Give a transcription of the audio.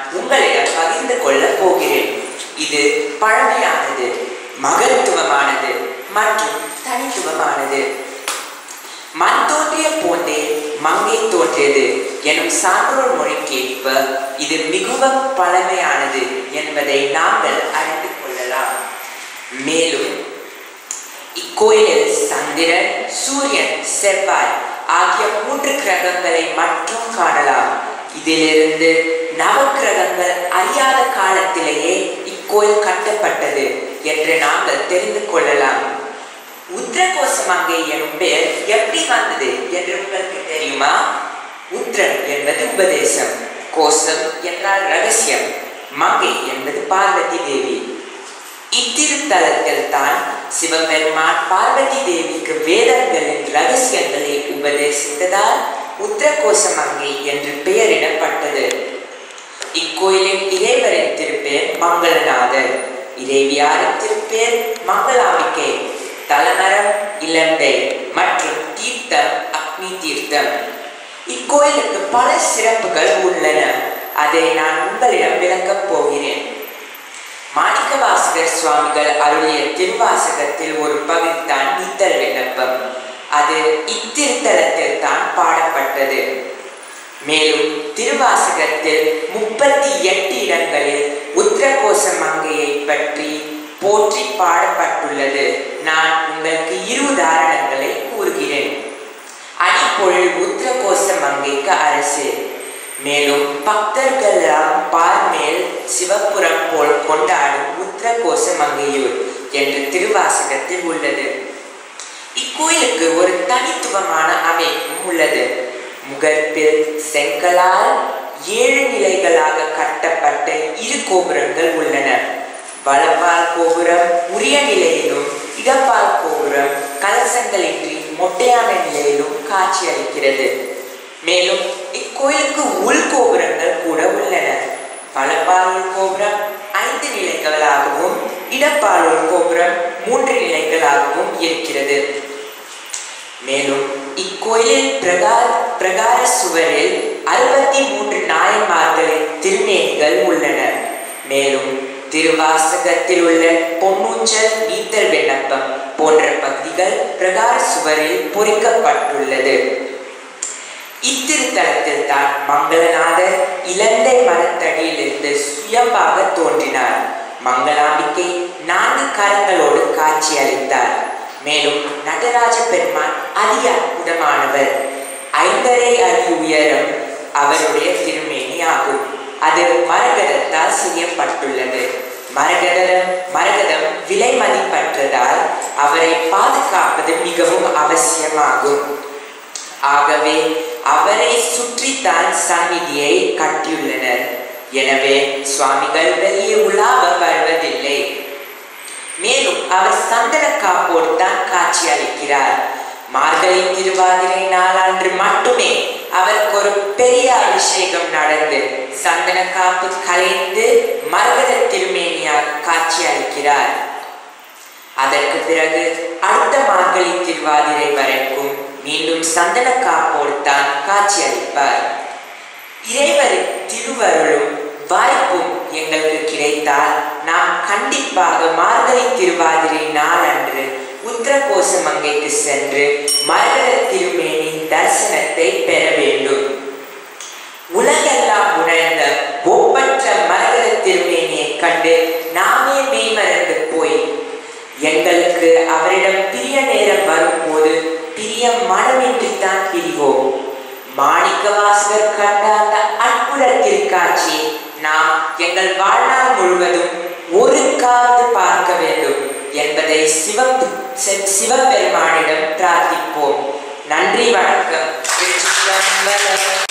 உங்களிடம் பகிர்ந்து கொள்ளப் போகிறேன் இது பழமையானது மகத்துவமானது மற்றும் தனித்துவமானது மண் தோன்றிய போதே மங்கை தோன்றியது எனும் சான்றோர் மொழிக்கேற்ப இது மிகவும் பழமையானது என்பதை நாங்கள் அறிந்து கொள்ளலாம் மேலும் இக்கோயிலில் சந்திரன் சூரியன் செவ்வாய் ஆகிய மூன்று கிரகங்களை மட்டும் காணலாம் இதிலிருந்து நவக்கிரகங்கள் அறியாத காலத்திலேயே இக்கோயில் கட்டப்பட்டது என்று நாங்கள் தெரிந்து கொள்ளலாம் உத்திரகோசமங்கை எனும் பெயர் எப்படி வந்தது என்று உங்களுக்கு தெரியுமா உத்திரன் என்பது உபதேசம் கோசம் என்றால் ரகசியம் மங்கை என்பது பார்வதி தேவி இத்திருத்தலத்தில் தான் சிவபெருமான் பார்வதி தேவிக்கு வேதங்களின் ரகசியங்களை உபதேசித்ததால் உத்திரகோசமங்கை என்று பெயரிடப்பட்டது இக்கோயிலின் இறைவரின் திருப்பேர் மங்களநாதர் இறைவியாரின் திருப்பேர் மங்களாம்பிகை தலமரம் இலந்தை மற்றும் தீர்த்தம் அக்னி தீர்த்தம் இக்கோயிலுக்கு பல சிறப்புகள் உள்ளன அதை நான் உங்களிடம் விளக்கப் போகிறேன் மாணிக்கவாசகர் சுவாமிகள் அருளிய திருவாசகத்தில் ஒரு பகுதி தான் நீத்தல் விண்ணப்பம் அது இத்திருத்தலத்தில் தான் பாடப்பட்டது மேலும் திருவாசகத்தில் முப்பத்தி எட்டு இடங்களில் உத்திரகோச மங்கையை பற்றி போற்றி பாடப்பட்டுள்ளது நான் உங்களுக்கு இரு உதாரணங்களை கூறுகிறேன் அடிப்பொழில் உத்திரகோச மங்கைக்கு அரசு மேலும் பக்தர்களெல்லாம் பார்மேல் சிவப்புறம் போல் கொண்டாடும் உத்திரகோச மங்கையூர் என்று திருவாசகத்தில் உள்ளது இக்கோயிலுக்கு ஒரு தனித்துவமான அமைப்பும் உள்ளது முகப்பில் செங்கலால் ஏழு நிலைகளாக கட்டப்பட்ட இரு கோபுரங்கள் உள்ளன வலப்பால் கோபுரம் உரிய நிலையிலும் இடப்பால் கோபுரம் கலசங்களின்றி மொட்டையான நிலையிலும் காட்சியளிக்கிறது மேலும் இக்கோயிலுக்கு உள் கோபுரங்கள் கூட உள்ளன வலப்பாலூர் கோபுரம் ஐந்து நிலைகளாகவும் இடப்பாலூர் கோபுரம் மூன்று நிலைகளாகவும் இருக்கிறது மேலும் இக்கோயிலில் பிரகார பிரகார சுவரில் அறுபத்தி மூன்று நாயன்மார்களின் திருமேனிகள் உள்ளன மேலும் திருவாசகத்தில் உள்ள பொன்னூஞ்சல் நீத்தல் விண்ணப்பம் போன்ற பகுதிகள் பிரகார சுவரில் பொறிக்கப்பட்டுள்ளது இத்திருத்தலத்தில் தான் மங்களநாதர் இலந்தை மரத்தடியிலிருந்து சுயமாக தோன்றினார் மங்களாம்பிகை நான்கு கரங்களோடு காட்சி அளித்தார் மேலும் நடராஜ பெருமான் அதி அற்புதமானவர் ஐந்தரை அடி உயரம் அவருடைய திருமேனி ஆகும் அது மரகதத்தால் செய்யப்பட்டுள்ளது மரகதம் மரகதம் விலை மதிப்பற்றதால் அவரை பாதுகாப்பது மிகவும் அவசியமாகும் ஆகவே அவரை சுற்றித்தான் சந்நிதியை கட்டியுள்ளனர் எனவே சுவாமிகள் வெளியே உலாவ வருவதில்லை மேலும் அவர் சந்தன காப்போடு தான் காட்சி அளிக்கிறார் மார்கழி திருவாதிரை நாளன்று மட்டுமே அவருக்கு ஒரு பெரிய அபிஷேகம் நடந்து சந்தன காப்பு கலைந்து மரகத திருமேனியாக காட்சி அளிக்கிறார் அதற்கு பிறகு அடுத்த மார்கழி திருவாதிரை வரைக்கும் மீண்டும் சந்தன காப்போடு தான் காட்சி அளிப்பார் இறைவரின் திருவருளும் வாய்ப்பும் எங்களுக்கு கிடைத்தால் நாம் கண்டிப்பாக மார்கழி திருவாதிரை நாளன்று உத்தரகோச மங்கைக்கு சென்று மரகத திருமேனின் தரிசனத்தை பெற வேண்டும் உலகெல்லாம் உணர்ந்த ஒப்பற்ற மரகத திருமேனியை கண்டு நாமே மெய்மறந்து போய் எங்களுக்கு அவரிடம் பிரிய நேரம் வரும்போது பிரிய மனமின்றி தான் பிரிவோம் மாணிக்க வாசகர் கண்ட அந்த அற்புத திருக்காட்சியை நாம் எங்கள் வாழ்நாள் முழுவதும் ஒருக்காவது பார்க்க வேண்டும் என்பதை சிவ சிவபெருமானிடம் பிரார்த்திப்போம் நன்றி வணக்கம் திருச்சிற்றம்பலம்.